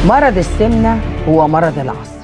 مرض السمنة هو مرض العصر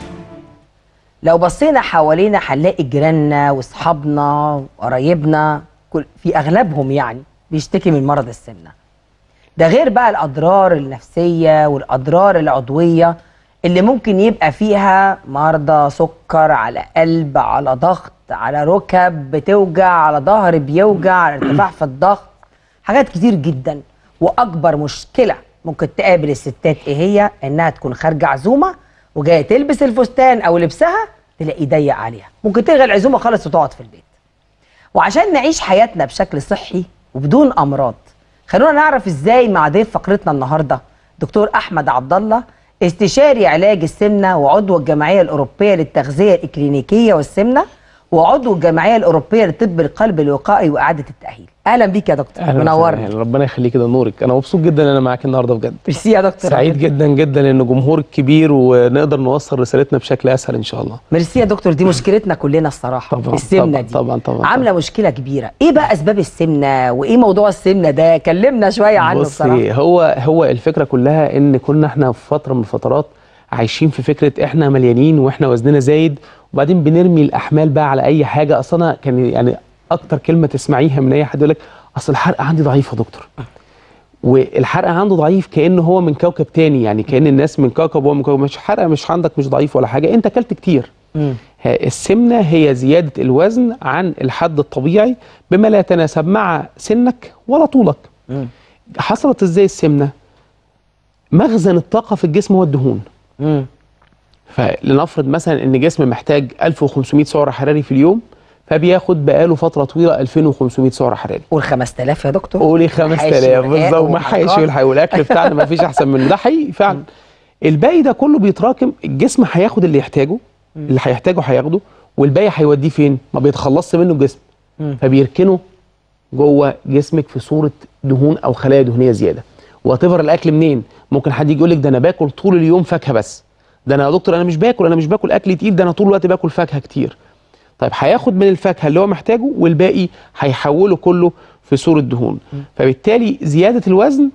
لو بصينا حوالينا هنلاقي جيراننا واصحابنا وقرايبنا كل في اغلبهم يعني بيشتكي من مرض السمنة ده غير بقى الاضرار النفسية والاضرار العضوية اللي ممكن يبقى فيها مرضى سكر على قلب على ضغط على ركب بتوجع على ظهر بيوجع على ارتفاع في الضغط حاجات كتير جدا واكبر مشكله ممكن تقابل الستات ايه هي انها تكون خارجه عزومه وجايه تلبس الفستان او لبسها تلاقي ضيق عليها ممكن تلغي العزومه خالص وتقعد في البيت وعشان نعيش حياتنا بشكل صحي وبدون امراض خلونا نعرف ازاي مع ضيف فقرتنا النهارده دكتور احمد عبد الله استشاري علاج السمنه وعضو الجمعيه الاوروبيه للتغذيه الاكلينيكيه والسمنه وعضو الجمعيه الاوروبيه لطب القلب الوقائي واعاده التاهيل اهلا بيك يا دكتور اهلا منورني وسهلا. ربنا يخليك كده نورك انا مبسوط جدا ان انا معاك النهارده بجد ميرسي يا دكتور سعيد جدا جدا ان جمهورك كبير ونقدر نوصل رسالتنا بشكل اسهل ان شاء الله ميرسي يا دكتور دي مشكلتنا كلنا الصراحه طبعاً، السمنه طبعاً، دي طبعاً، طبعاً، عامله مشكله كبيره ايه بقى اسباب السمنه وايه موضوع السمنه ده كلمنا شويه عنه بصراحه بصي هو هو الفكره كلها ان كنا احنا في فتره من الفترات عايشين في فكره احنا مليانين واحنا وزننا زايد وبعدين بنرمي الاحمال بقى على اي حاجه اصل انا كان يعني اكتر كلمه تسمعيها من اي حد يقول لك اصل الحرق عندي ضعيف يا دكتور والحرق عنده ضعيف كانه هو من كوكب تاني يعني كان الناس من كوكب وهو من كوكب مش حرق مش عندك مش ضعيف ولا حاجه انت اكلت كتير مم. ها- السمنه هي زياده الوزن عن الحد الطبيعي بما لا يتناسب مع سنك ولا طولك مم. حصلت ازاي السمنه مخزن الطاقه في الجسم هو الدهون مم. فلنفرض مثلا ان جسم محتاج 1500 سعر حراري في اليوم فبياخد بقاله فتره طويله 2500 سعر حراري قول 5000 يا دكتور قولي محاشي 5000 ورقاق بالظبط محاشي وحركات. والحي والاكل بتاعنا ما فيش احسن منه ده حقيقي فعلا الباقي ده كله بيتراكم الجسم هياخد اللي يحتاجه اللي هيحتاجه هياخده والباقي هيوديه فين ما بيتخلصش منه الجسم مم. فبيركنه جوه جسمك في صوره دهون او خلايا دهنيه زياده وتفر الاكل منين ممكن حد يجي يقول لك ده انا باكل طول اليوم فاكهه بس ده انا يا دكتور انا مش باكل انا مش باكل اكل تقيل ده انا طول الوقت باكل فاكهه كتير طيب هياخد من الفاكهه اللي هو محتاجه والباقي هيحوله كله في صوره دهون فبالتالي زياده الوزن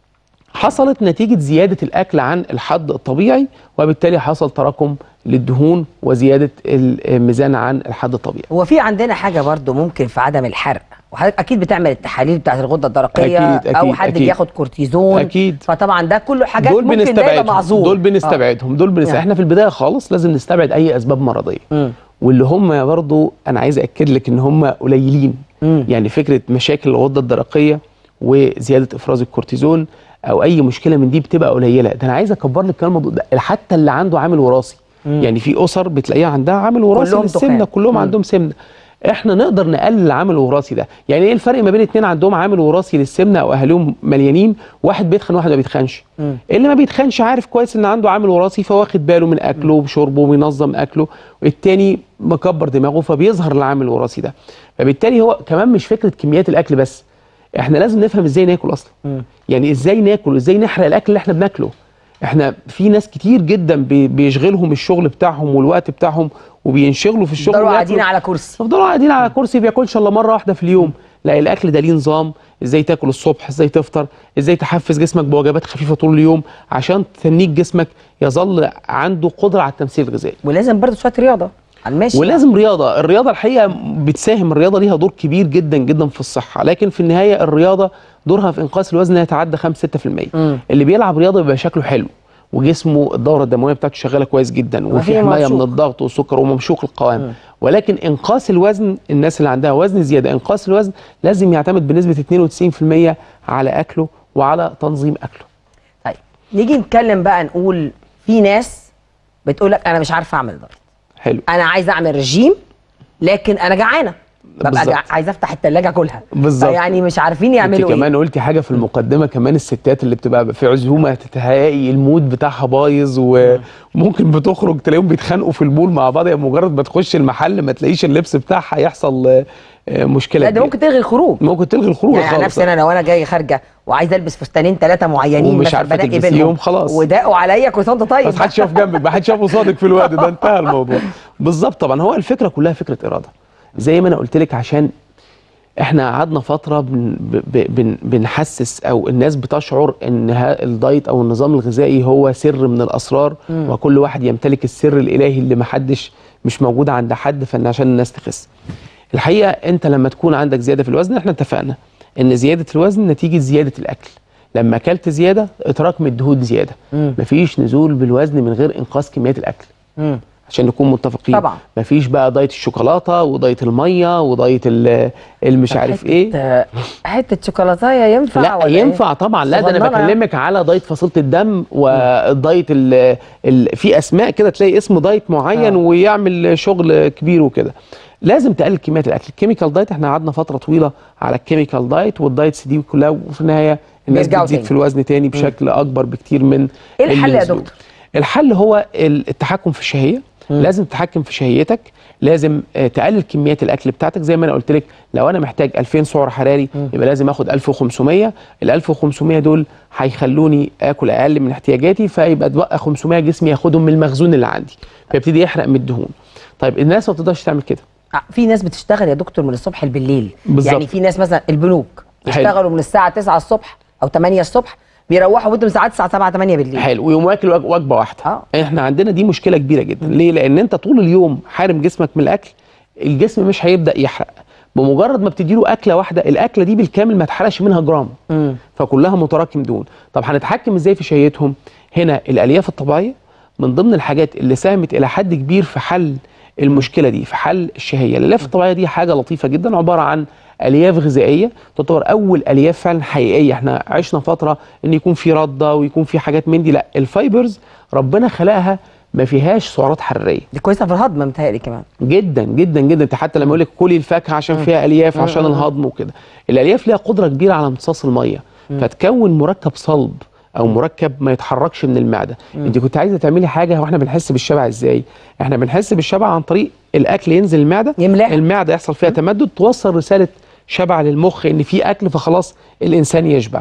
حصلت نتيجه زياده الاكل عن الحد الطبيعي وبالتالي حصل تراكم للدهون وزياده الميزان عن الحد الطبيعي هو في عندنا حاجه برضو ممكن في عدم الحرق وحضرتك اكيد بتعمل التحاليل بتاعت الغده الدرقيه أكيد، او أكيد، حد أكيد. بياخد كورتيزون أكيد. فطبعا ده كله حاجات دول ممكن ده يبقى بنستبعدهم معذور دول بنستبعدهم دول بنستبعد يعني. احنا في البدايه خالص لازم نستبعد اي اسباب مرضيه مم. واللي هم برضو انا عايز اكد لك ان هم قليلين مم. يعني فكره مشاكل الغده الدرقيه وزياده افراز الكورتيزون او اي مشكله من دي بتبقى قليله ده انا عايز اكبر لك كمان الموضوع ده حتى اللي عنده عامل وراثي مم. يعني في اسر بتلاقيها عندها عامل وراثي كلهم للسمنه تخان. كلهم مم. عندهم سمنه احنا نقدر نقلل العامل الوراثي ده يعني ايه الفرق ما بين اتنين عندهم عامل وراثي للسمنه او اهاليهم مليانين واحد بيتخن واحد ما بيتخنش مم. اللي ما بيتخنش عارف كويس ان عنده عامل وراثي فواخد باله من اكله وشربه وبينظم اكله والتاني مكبر دماغه فبيظهر العامل الوراثي ده فبالتالي هو كمان مش فكره كميات الاكل بس احنا لازم نفهم ازاي ناكل اصلا مم. يعني ازاي ناكل ازاي نحرق الاكل اللي احنا بناكله احنا في ناس كتير جدا بي- بيشغلهم الشغل بتاعهم والوقت بتاعهم وبينشغلوا في الشغل يفضلوا وياكلوا- قاعدين على كرسي يفضلوا قاعدين على كرسي بياكلش الا مره واحده في اليوم لا الاكل ده ليه نظام ازاي تاكل الصبح ازاي تفطر ازاي تحفز جسمك بوجبات خفيفه طول اليوم عشان تنيك جسمك يظل عنده قدره على التمثيل الغذائي ولازم برضو شويه رياضه على الماشي ولازم رياضه الرياضه الحقيقه بتساهم الرياضه ليها دور كبير جدا جدا في الصحه لكن في النهايه الرياضه دورها في انقاص الوزن لا يتعدى 5 6% مم. اللي بيلعب رياضه بيبقى شكله حلو وجسمه الدوره الدمويه بتاعته شغاله كويس جدا وفي وفي حمايه من ممشوق. الضغط والسكر وممشوق القوام مم. ولكن انقاص الوزن الناس اللي عندها وزن زياده انقاص الوزن لازم يعتمد بنسبه 92% على اكله وعلى تنظيم اكله طيب نيجي نتكلم بقى نقول في ناس بتقول لك انا مش عارفه اعمل دايت حلو انا عايزه اعمل رجيم لكن انا جعانه ببقى بالظبط. جع... عايزه افتح الثلاجه اكلها بالظبط. يعني مش عارفين انت يعملوا ايه كمان قلتي حاجه في المقدمه كمان الستات اللي بتبقى في عزومه تلاقي المود بتاعها بايظ و- وممكن بتخرج تلاقيهم بيتخانقوا في المول مع بعض يعني مجرد ما تخش المحل ما تلاقيش اللبس بتاعها يحصل آه، آه، مشكله لا ده كبيرة. ممكن تلغي الخروج ممكن تلغي الخروج يعني عن خالص نفسي انا لو انا جاي خارجه وعايزه البس فستانين ثلاثه معينين ومش مثلا عارفة بنقي تلبسيهم، بينهم خلاص. وداقوا عليا كل سنه وانت طيب بس محدش يقف جنبك محدش يقف قصادك في الوقت ده انتهى الموضوع بالظبط طبعا هو الفكره كلها فكره اراده زي ما انا قلت لك عشان احنا قعدنا فتره بن ب- بن بنحسس او الناس بتشعر ان ها- الدايت او النظام الغذائي هو سر من الاسرار وكل واحد يمتلك السر الالهي اللي محدش مش موجود عند حد فان عشان الناس تخس الحقيقه انت لما تكون عندك زياده في الوزن احنا اتفقنا ان زياده الوزن نتيجه زياده الاكل لما اكلت زياده اتراكم الدهون زياده مم. مفيش نزول بالوزن من غير انقاص كميات الاكل مم. عشان نكون متفقين طبعا. مفيش بقى دايت الشوكولاته ودايت الميه ودايت ال- المش عارف ايه حتة- حته شوكولاتايه ينفع لا ولا إيه؟ ينفع طبعا لا ده انا صغننة. بكلمك على دايت فصيله الدم والدايت ال ال في اسماء كده تلاقي اسم دايت معين آه. ويعمل شغل كبير وكده لازم تقلل كميات الاكل الكيميكال دايت احنا قعدنا فتره طويله على الكيميكال دايت والدايتس دي كلها وفي النهايه الناس بيرجعوا بتزيد تاني. في الوزن تاني بشكل اكبر بكتير من إيه الحل اللي يا نزلوه. دكتور؟ الحل هو ال- التحكم في الشهيه لازم تتحكم في شهيتك لازم آه، تقلل كميات الاكل بتاعتك زي ما انا قلت لك لو انا محتاج 2000 سعر حراري يبقى لازم اخد 1500 ال 1500 دول هيخلوني اكل اقل من احتياجاتي فيبقى اتبقى 500 جسمي ياخدهم من المخزون اللي عندي فيبتدي يحرق من الدهون طيب الناس ما بتقدرش تعمل كده آه، في ناس بتشتغل يا دكتور من الصبح بالليل بالظبط. يعني في ناس مثلا البنوك حلو. بيشتغلوا من الساعه 9 الصبح او 8 الصبح بيروحوا بيتهم ساعات الساعه 7 8 بالليل حلو ويقوم واكل وج- وجبه واحده آه. احنا عندنا دي مشكله كبيره جدا ليه لان انت طول اليوم حارم جسمك من الاكل الجسم مش هيبدا يحرق بمجرد ما بتديله اكله واحده الاكله دي بالكامل ما تحرقش منها جرام مم. فكلها متراكم دهون طب هنتحكم ازاي في شهيتهم هنا الالياف الطبيعيه من ضمن الحاجات اللي ساهمت الى حد كبير في حل المشكله دي في حل الشهيه الالياف الطبيعيه دي حاجه لطيفه جدا عباره عن الياف غذائيه تعتبر اول الياف فعلا حقيقيه احنا عشنا فتره ان يكون في رده ويكون في حاجات من دي لا الفايبرز ربنا خلقها ما فيهاش سعرات حراريه دي كويسه في الهضم متهيألي كمان جدا جدا جدا انت حتى لما يقول لك كلي الفاكهه عشان فيها الياف عشان الهضم وكده الالياف ليها قدره كبيره على امتصاص الميه فتكون مركب صلب او مركب ما يتحركش من المعده انت كنت عايزه تعملي حاجه واحنا بنحس بالشبع ازاي احنا بنحس بالشبع عن طريق الاكل ينزل المعده يملاها. المعده يحصل فيها تمدد توصل رساله شبع للمخ ان في اكل فخلاص الانسان يشبع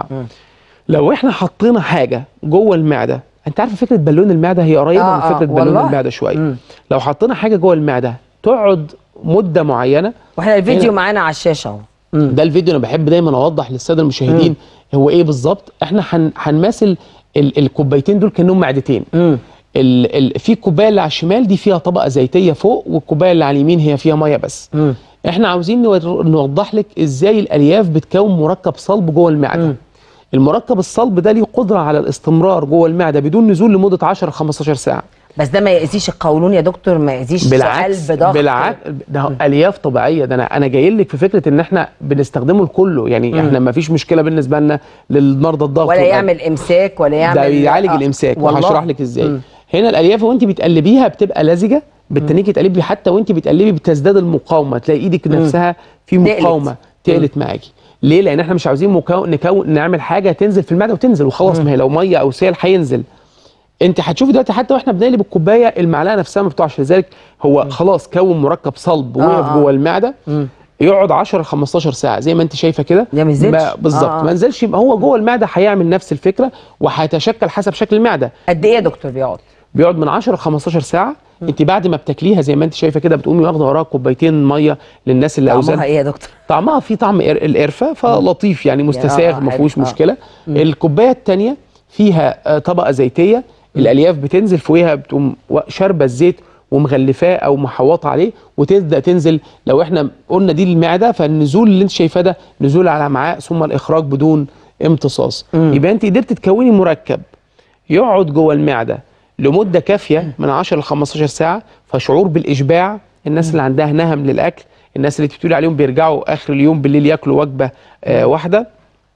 لو احنا حطينا حاجه جوه المعده انت عارف فكره بالون المعده هي قريبه آه، من آه، فكره بالون والله. المعده شويه مم. لو حطينا حاجه جوه المعده تقعد مده معينه واحنا الفيديو هنا. معانا على الشاشه اهو ده الفيديو انا بحب دايما اوضح للساده المشاهدين هو ايه بالظبط احنا هن- هنماثل ال- الكوبايتين دول كانهم معدتين مم. ال ال في الكوبايه اللي على الشمال دي فيها طبقه زيتيه فوق والكوبايه اللي على اليمين هي فيها ميه بس مم. احنا عاوزين نور- نوضح لك ازاي الالياف بتكون مركب صلب جوه المعده مم. المركب الصلب ده ليه قدره على الاستمرار جوه المعده بدون نزول لمده 10 15 ساعه بس ده ما يأذيش القولون يا دكتور ما يأذيش بالعكس قلب ضغط بالعكس ده الياف طبيعيه ده انا انا جاي لك في فكره ان احنا بنستخدمه لكله يعني مم. احنا ما فيش مشكله بالنسبه لنا للمرضى الضغط ولا والقلب. يعمل امساك ولا يعمل ده بيعالج آه، الامساك والله. وهشرح لك ازاي مم. هنا الالياف وانت بتقلبيها بتبقى لزجه بالتنيكي تقلبي حتى وانت بتقلبي بتزداد المقاومه تلاقي ايدك نفسها في تقلت. مقاومه تقلت معاكي ليه لان احنا مش عاوزين مكون نكون نعمل حاجه تنزل في المعده وتنزل وخلاص ما هي لو ميه او سيل هينزل انت هتشوفي دلوقتي حتى واحنا بنقلب الكوبايه المعلقه نفسها ما بتقعش لذلك هو خلاص كون مركب صلب آه، وقف آه. جوه المعده مم. يقعد 10 15 ساعه زي ما انت شايفه كده ده ما ينزلش. ما- بالظبط آه، آه. ما نزلش يبقى هو جوه المعده هيعمل نفس الفكره وهيتشكل حسب شكل المعده قد ايه يا دكتور بيقعد بيقعد من 10 ل 15 ساعه انت بعد ما بتاكليها زي ما انت شايفه كده بتقومي واخده وراها كوبايتين ميه للناس اللي طعمها اوزان ايه يا دكتور طعمها في طعم قر- القرفه فلطيف يعني آه، مستساغ ما حلو. فيهوش آه. مشكله الكوبايه الثانيه فيها آه، طبقه زيتيه الالياف بتنزل فوقيها بتقوم و- شاربه الزيت ومغلفاه او محوطه عليه وتبدا تنزل لو احنا قلنا دي المعده فالنزول اللي انت شايفاه ده نزول على الامعاء ثم الاخراج بدون امتصاص مم. يبقى انت قدرت تكوني مركب يقعد جوه المعده لمده كافيه من 10 ل 15 ساعه فشعور بالاشباع الناس اللي عندها نهم للاكل الناس اللي بتقولي عليهم بيرجعوا اخر اليوم بالليل ياكلوا وجبه آه واحده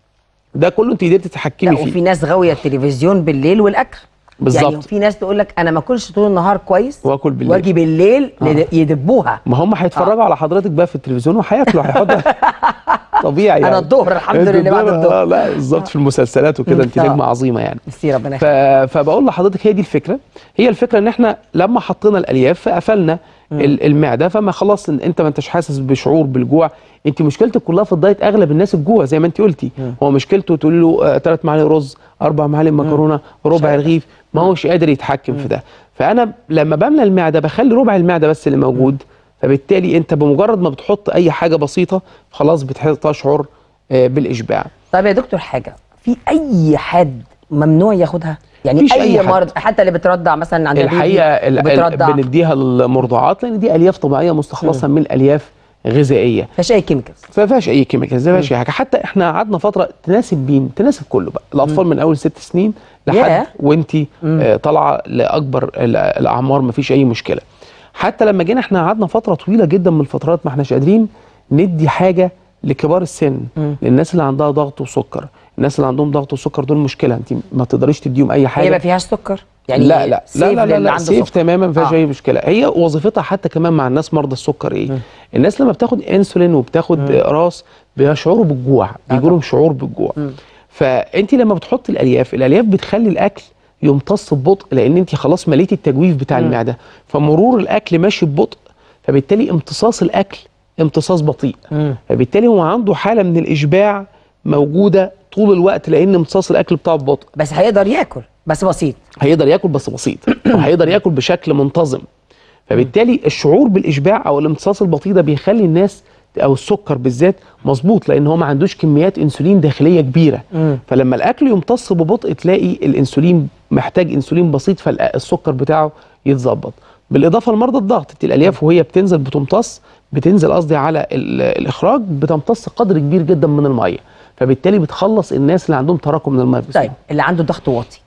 ده كله انت قدرت تتحكمي لا فيه وفي ناس غاويه التلفزيون بالليل والاكل بالظبط. يعني في ناس تقول لك انا ما اكلش طول النهار كويس واكل بالليل. واجي بالليل آه. يدبوها ما هم هيتفرجوا على حضرتك بقى في التلفزيون وهياكلوا هيحطوا طبيعي يعني انا الظهر الحمد لله بعد آه، الظهر لا بالظبط في المسلسلات وكده انت آه. نجمه عظيمه يعني ميرسي ربنا ف... يخليك فبقول لحضرتك هي دي الفكره هي الفكره ان احنا لما حطينا الالياف فقفلنا ال- المعده فما خلاص إن انت ما انتش حاسس بشعور بالجوع انت مشكلتك كلها في الدايت اغلب الناس الجوع زي ما انت قلتي هو مشكلته تقول له ثلاث معالق رز اربع معالق مكرونه ربع قادر. رغيف ما هوش قادر يتحكم في ده فانا لما بملى المعده بخلي ربع المعده بس اللي موجود فبالتالي انت بمجرد ما بتحط اي حاجه بسيطه خلاص بتح- تشعر آه، بالاشباع طب يا دكتور حاجه في اي حد ممنوع ياخدها يعني مفيش اي, أي حد. مرض حتى اللي بترضع مثلا عند الحقيقه ال- ال- بترضع بنديها المرضعات لان دي الياف طبيعيه مستخلصه من الياف غذائيه مفيش اي كيميكالز فما فيهاش اي كيميكالز ما فيهاش اي حاجه حتى احنا قعدنا فتره تناسب مين تناسب كله بقى الاطفال من اول ست سنين لحد ياه. وانت آه طالعه لاكبر ال- الاعمار ما فيش اي مشكله حتى لما جينا احنا قعدنا فتره طويله جدا من الفترات ما احناش قادرين ندي حاجه لكبار السن للناس اللي عندها ضغط وسكر الناس اللي عندهم ضغط وسكر دول مشكله انت ما تقدريش تديهم اي حاجه هي ما فيهاش سكر يعني لا لا لا سيف لا لا, للي لا عنده سيف سكر. تماما ما فيهاش آه. اي مشكله هي وظيفتها حتى كمان مع الناس مرضى السكر ايه الناس لما بتاخد انسولين وبتاخد راس بيشعروا بالجوع بيجي لهم شعور بالجوع فانت لما بتحطي الالياف الالياف بتخلي الاكل يمتص ببطء لان انت خلاص مليتي التجويف بتاع المعده فمرور الاكل ماشي ببطء فبالتالي امتصاص الاكل امتصاص بطيء فبالتالي هو عنده حاله من الاشباع موجوده طول الوقت لان امتصاص الاكل بتاعه ببطء بس هيقدر ياكل بس بسيط هيقدر ياكل بس بسيط وهيقدر ياكل بشكل منتظم فبالتالي الشعور بالاشباع او الامتصاص البطيء ده بيخلي الناس او السكر بالذات مظبوط لان هو ما عندوش كميات انسولين داخليه كبيره فلما الاكل يمتص ببطء تلاقي الانسولين محتاج انسولين بسيط فالسكر بتاعه يتظبط بالاضافه لمرضى الضغط انت الالياف وهي بتنزل بتمتص بتنزل قصدي على ال- الاخراج بتمتص قدر كبير جدا من الميه فبالتالي بتخلص الناس اللي عندهم تراكم من الميه في جسمهم. طيب اللي عنده ضغط واطي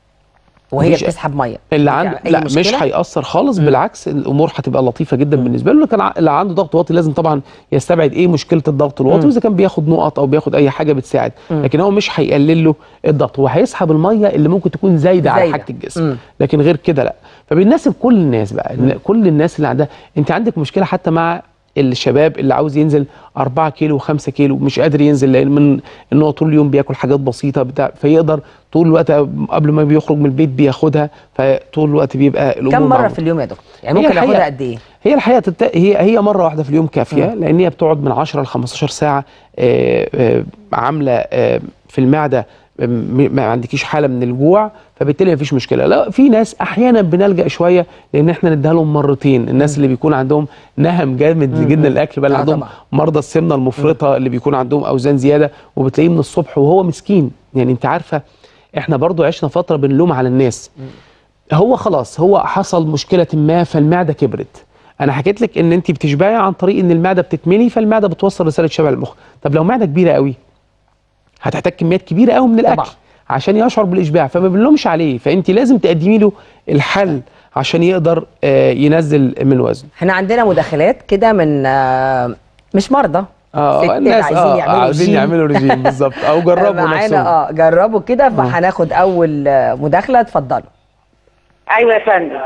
وهي مفيش- بتسحب ميه اللي في عنده أي لا مش مشكلة؟ هيأثر خالص بالعكس الامور هتبقى لطيفه جدا بالنسبه له اللي كان ع- اللي عنده ضغط واطي لازم طبعا يستبعد ايه مشكله الضغط الواطي واذا كان بياخد نقط او بياخد اي حاجه بتساعد لكن هو مش هيقلل له الضغط هو هيسحب الميه اللي ممكن تكون زايده على زايدة. حاجه الجسم مم. لكن غير كده لا فبيناسب كل الناس بقى إن كل الناس اللي عندها انت عندك مشكله حتى مع الشباب اللي عاوز ينزل 4 كيلو و5 كيلو مش قادر ينزل لان من ان هو طول اليوم بياكل حاجات بسيطه بتاع فيقدر طول الوقت قبل ما بيخرج من البيت بياخدها فطول الوقت بيبقى الامور كم مره معروفة. في اليوم يا دكتور يعني هي ممكن الحقيقة- اخدها قد ايه هي الحقيقه تت... هي هي مره واحده في اليوم كافيه لان هي بتقعد من 10 ل 15 ساعه آه، آه، عامله آه، في المعده آه، م- ما عندكيش حاله من الجوع فبالتالي مفيش مشكله لا في ناس احيانا بنلجا شويه لان احنا نديها لهم مرتين الناس اللي بيكون عندهم نهم جامد جدا الاكل بقى اللي آه عندهم طبعا. مرضى السمنه المفرطه اللي بيكون عندهم اوزان زياده وبتلاقيه من الصبح وهو مسكين يعني انت عارفه احنا برضو عشنا فتره بنلوم على الناس هو خلاص هو حصل مشكله ما فالمعده كبرت انا حكيت لك ان انت بتشبعي عن طريق ان المعده بتتملي فالمعده بتوصل رساله شبع للمخ طب لو معده كبيره قوي هتحتاج كميات كبيره قوي من الاكل طبعا. عشان يشعر بالاشباع فما بنلومش عليه فانت لازم تقدمي له الحل عشان يقدر آه، ينزل من وزنه احنا عندنا مداخلات كده من آه، مش مرضى اه ستات الناس عايزين اه يعملوا عايزين رجيم. يعملوا رجيم بالظبط او جربوا معانا نفسهم اه جربوا كده فهناخد اول آه، مداخله اتفضلوا ايوه يا فندم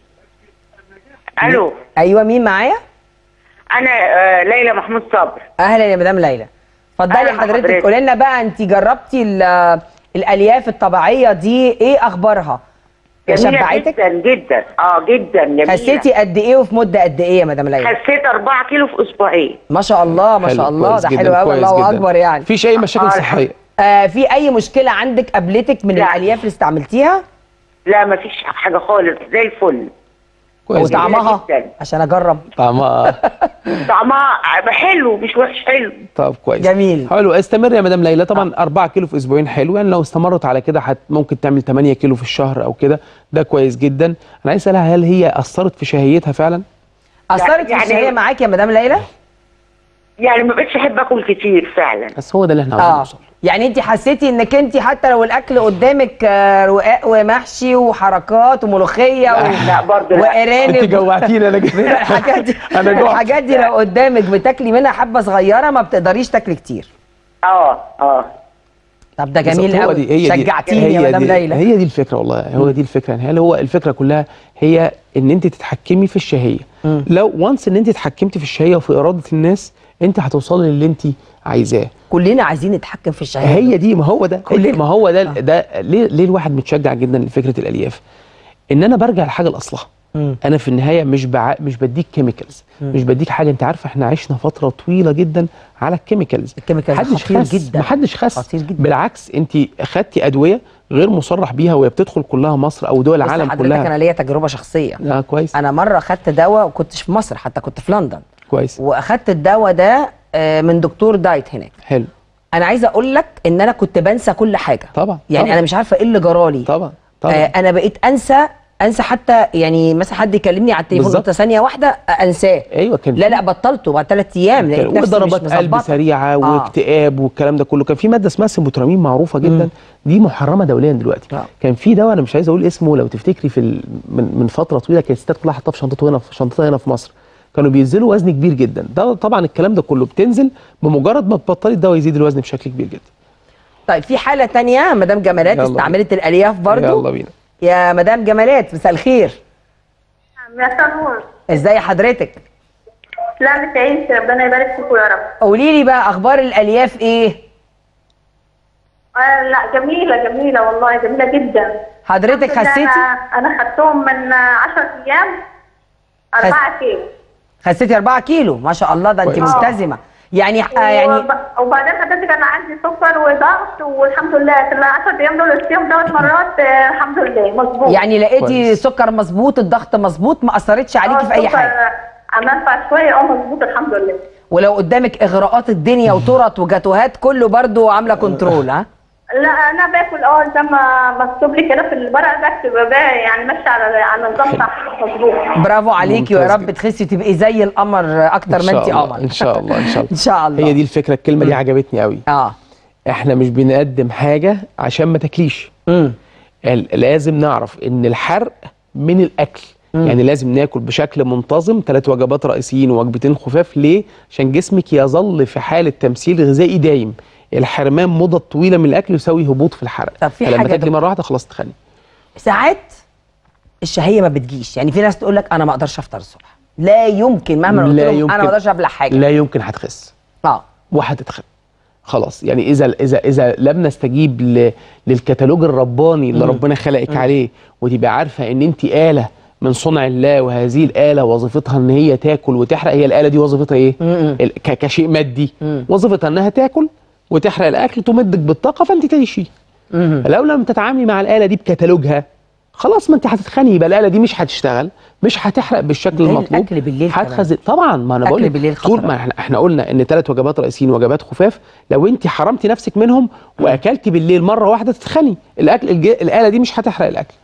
الو ايوه مين معايا انا آه، ليلى محمود صبر اهلا يا مدام ليلى اتفضلي أهلا حضرتك بحضرتك. قولي لنا بقى انت جربتي ال- الالياف الطبيعيه دي ايه اخبارها جميله شبعتك جدا جدا اه جدا جميله خسيتي قد ايه وفي مده قد ايه يا مدام ليلى خسيت 4 كيلو في اسبوعين ما شاء الله ما حلو، شاء الله كويس ده جداً، حلو قوي كويس الله جداً. اكبر يعني فيش اي مشاكل آه، صحيه آه في اي مشكله عندك قابلتك من لا. الالياف اللي استعملتيها لا ما فيش حاجه خالص زي الفل كويس جداً. وطعمها جداً. عشان اجرب طعمها طعمها حلو مش وحش حلو طب كويس جميل. حلو استمر يا مدام ليلى طبعا 4 كيلو في اسبوعين حلو يعني لو استمرت على كده هت ممكن تعمل 8 كيلو في الشهر او كده ده كويس جدا انا عايز اسالها هل هي اثرت في شهيتها فعلا اثرت في يعني- الشهيه معاكي يا مدام ليلى يعني ما بقتش احب اكل كتير فعلا بس هو ده اللي احنا عاوزين اه نوصل له. يعني انت حسيتي انك انت حتى لو الاكل قدامك آه، رقاق ومحشي وحركات وملوخيه و... لا برضه لا وارانب انت جوعتيني انا جد- الحاجات دي انا جوعت الحاجات دي لو قدامك بتاكلي منها حبه صغيره ما بتقدريش تاكلي كتير اه اه طب ده جميل بالظبط، هو قوي دي هي دي شجعتيني يا هي مدام دي ليلى هي دي الفكره والله هو دي الفكره يعني هل هو الفكره كلها هي ان انت تتحكمي في الشهيه لو وانس ان انت اتحكمتي في الشهيه وفي اراده الناس انت هتوصلي للي انت عايزاه كلنا عايزين نتحكم في الشهيه هي دي ما هو ده كلنا. ما هو ده ده ليه ليه الواحد متشجع جدا لفكره الالياف ان انا برجع لحاجه لاصلها مم. انا في النهايه مش بع... مش بديك كيميكالز مش بديك حاجه انت عارفه احنا عشنا فتره طويله جدا على الكيميكالز الكيميكالز محدش خطير خس جدا. محدش خس خطير جدا. بالعكس انت خدتي ادويه غير مصرح بيها وهي بتدخل كلها مصر او دول بص العالم حضرتك كلها انا ليا تجربه شخصيه اه كويس انا مره خدت دواء وكنتش في مصر حتى كنت في لندن كويس واخدت الدواء ده آه، من دكتور دايت هناك حلو انا عايزه اقول لك ان انا كنت بنسى كل حاجه طبعا يعني طبعا. انا مش عارفه ايه اللي جرالي طبعا طبعا آه انا بقيت انسى انسى حتى يعني مثلا حد يكلمني على التليفون بالظبط. قلت ثانيه واحده آه، انساه ايوه كان لا لا بطلته بعد ثلاث ايام لقيت نفسي مش وضربات قلب مظبطه سريعه واكتئاب والكلام ده كله كان في ماده اسمها سيموترامين معروفه جدا دي محرمه دوليا دلوقتي آه. كان في دواء انا مش عايز اقول اسمه لو تفتكري في ال... من, من فتره طويله كانت الستات كلها حاطاه في شنطته هنا في شنطتها هنا في مصر كانوا بينزلوا وزن كبير جدا ده طبعا الكلام ده كله بتنزل بمجرد ما تبطلي الدواء يزيد الوزن بشكل كبير جدا طيب في حاله تانية مدام جمالات يلا استعملت الالياف برضو يلا بينا يا مدام جمالات مساء الخير مساء النور ازاي حضرتك لا مش عيش ربنا يبارك فيكم يا رب قولي لي بقى اخبار الالياف ايه آه لا جميلة جميلة والله جميلة جدا حضرتك الحمد لله خسيتي أنا, أنا خدتهم من 10 أيام 4 كيلو خسيتي 4 كيلو ما شاء الله ده انت كويس. ملتزمه يعني آه يعني وب- وبعدين حضرتك أنا عندي سكر وضغط والحمد لله في ال 10 أيام دول فيهم ثلاث مرات آه الحمد لله مظبوط يعني لقيتي كويس. سكر مظبوط الضغط مظبوط ما اثرتش عليكي في اي السكر حاجه عمال انفع شوية اه مظبوط الحمد لله ولو قدامك اغراءات الدنيا وترط وجاتوهات كله برضو عامله كنترول ها لا انا باكل اه زي ما مكتوب لي كده في الورق بكتب بقى يعني ماشيه على على نظام صح مظبوط برافو عليكي ويا ممتاز رب جدا. تخسي تبقي زي القمر اكتر ما إن انت شاء الله، قمر ان شاء الله ان شاء الله ان شاء الله هي دي الفكره الكلمه دي عجبتني قوي اه احنا مش بنقدم حاجه عشان ما تاكليش امم ال- لازم نعرف ان الحرق من الاكل مم. يعني لازم ناكل بشكل منتظم ثلاث وجبات رئيسيين ووجبتين خفاف ليه عشان جسمك يظل في حاله تمثيل غذائي دايم الحرمان مدة طويلة من الأكل يساوي هبوط في الحرق طب في فلما حاجة تاكلي دكتور. مرة واحدة خلاص تخني ساعات الشهيه ما بتجيش يعني في ناس تقول لك انا ما اقدرش افطر الصبح لا يمكن مهما قلت لا لهم يمكن. انا ما اقدرش ابلع حاجه لا يمكن هتخس اه وهتتخن خلاص يعني اذا اذا اذا لم نستجيب ل- للكتالوج الرباني اللي مم. ربنا خلقك عليه وتبقى عارفه ان انت آلة من صنع الله وهذه الآلة وظيفتها ان هي تاكل وتحرق هي الآلة دي وظيفتها ايه؟ مم. ال- ك- كشيء مادي مم. وظيفتها انها تاكل وتحرق الاكل تمدك بالطاقه فانت تعيشي مم. لو لم تتعاملي مع الآلة دي بكتالوجها خلاص ما انت هتتخني يبقى الآلة دي مش هتشتغل مش هتحرق بالشكل ده المطلوب الأكل بالليل كمان. هتخزن طبعا ما انا الأكل بقول لك بالليل طول خطر. ما احنا, احنا قلنا ان ثلاث وجبات رئيسيين وجبات خفاف لو انت حرمتي نفسك منهم واكلتي بالليل مره واحده تتخني الاكل الج... الآلة دي مش هتحرق الاكل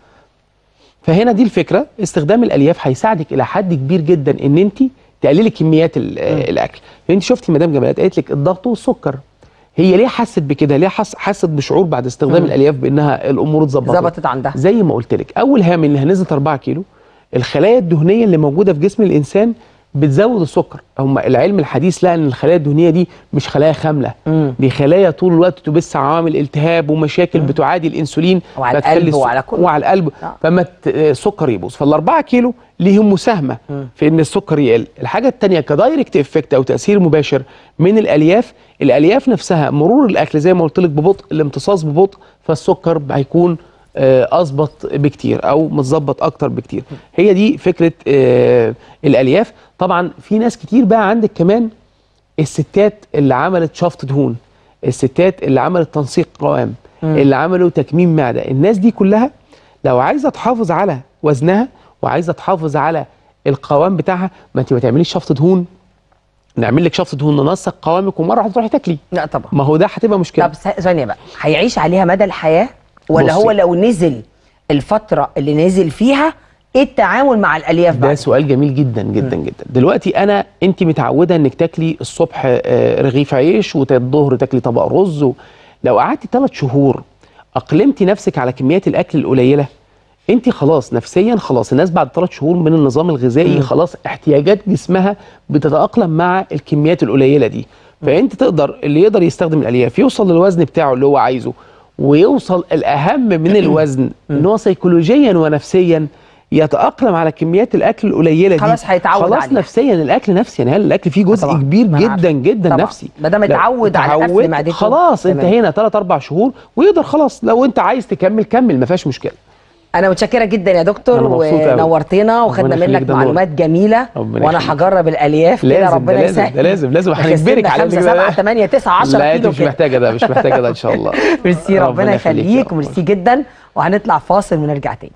فهنا دي الفكره استخدام الالياف هيساعدك الى حد كبير جدا ان انت تقللي كميات ال- آه، الاكل انت شفتي مدام جمالات قالت لك الضغط والسكر هي ليه حست بكده ليه حس حست بشعور بعد استخدام مم. الالياف بانها الامور اتظبطت ظبطت عندها زي ما قلت لك اول هام انها نزلت 4 كيلو الخلايا الدهنيه اللي موجوده في جسم الانسان بتزود السكر هم العلم الحديث لقى ان الخلايا الدهنيه دي مش خلايا خامله مم. دي خلايا طول الوقت تبث عوامل التهاب ومشاكل بتعادي الانسولين وعلى فتخلي القلب الس- وعلى كل- وعلى القلب آه. فما ت- آه، السكر يبوظ فالاربعة كيلو ليهم مساهمه مم. في ان السكر يقل الحاجه الثانيه كدايركت افكت او تاثير مباشر من الالياف الالياف نفسها مرور الاكل زي ما قلت لك ببطء الامتصاص ببطء فالسكر هيكون آه، اظبط بكتير او متظبط اكتر بكتير هي دي فكره آه، الالياف طبعا في ناس كتير بقى عندك كمان الستات اللي عملت شفط دهون الستات اللي عملت تنسيق قوام مم. اللي عملوا تكميم معده الناس دي كلها لو عايزه تحافظ على وزنها وعايزه تحافظ على القوام بتاعها ما انت ما تعمليش شفط دهون نعمل لك شفط دهون ننسق قوامك ومره واحده تروحي تاكلي لا طبعا ما هو ده هتبقى مشكله طب س- ثانيه بقى هيعيش عليها مدى الحياه ولا بصي. هو لو نزل الفتره اللي نزل فيها ايه التعامل مع الالياف ده بعد سؤال جميل جدا جدا جدا دلوقتي انا انت متعوده انك تاكلي الصبح آه، رغيف عيش والظهر تاكلي طبق رز و... لو قعدتي ثلاث شهور اقلمتي نفسك على كميات الاكل القليله انت خلاص نفسيا خلاص الناس بعد ثلاث شهور من النظام الغذائي مم. خلاص احتياجات جسمها بتتاقلم مع الكميات القليله دي فانت تقدر اللي يقدر يستخدم الالياف يوصل للوزن بتاعه اللي هو عايزه ويوصل الاهم من الوزن ان هو سيكولوجيا ونفسيا يتاقلم على كميات الاكل القليله دي خلاص هيتعود خلاص عليها. نفسيا الاكل نفسي يعني الاكل فيه جزء طبعاً. كبير ما أنا جدا عارفة. جدا طبعاً. نفسي ما دام لا، اتعود على قفل اتعودت، معدته خلاص تمام. انتهينا 3 4 شهور ويقدر خلاص لو انت عايز تكمل كمل ما فيهاش مشكله انا متشكره جدا يا دكتور أنا مبسوط أوي. ونورتنا وخدنا ربنا يخليك، منك ده نور. معلومات جميله ربنا وانا يخليك. هجرب الالياف كده لازم ربنا ده لازم يسهل ده لازم لازم خسرنا هنجبرك على خمسة كده. سبعة ثمانية تسعة 10 لا انت كيلو مش كده محتاجه ده مش محتاجه ده ان شاء الله ميرسي ربنا يخليك يا يخليك رب. وميرسي جدا وهنطلع فاصل ونرجع تاني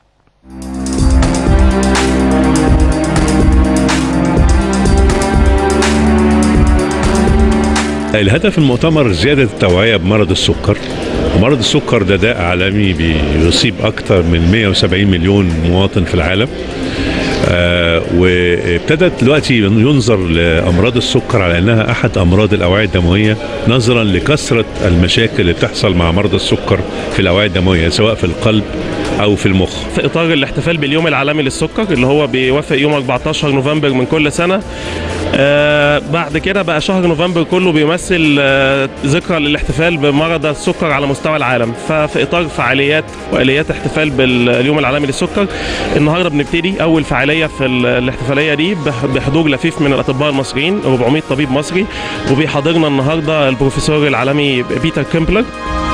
الهدف المؤتمر زيادة التوعية بمرض السكر ومرض السكر ده داء عالمي بيصيب أكثر من 170 مليون مواطن في العالم آه وابتدت دلوقتي ينظر لأمراض السكر على أنها أحد أمراض الأوعية الدموية نظرا لكثرة المشاكل اللي بتحصل مع مرضى السكر في الأوعية الدموية سواء في القلب أو في المخ في اطار الاحتفال باليوم العالمي للسكر اللي هو بيوافق يوم 14 نوفمبر من كل سنه آه بعد كده بقى شهر نوفمبر كله بيمثل آه ذكرى للاحتفال بمرض السكر على مستوى العالم ففي اطار فعاليات واليات احتفال باليوم العالمي للسكر النهارده بنبتدي اول فعاليه في ال- الاحتفاليه دي بح- بحضور لفيف من الاطباء المصريين 400 طبيب مصري وبيحاضرنا النهارده البروفيسور العالمي بيتر كيمبلر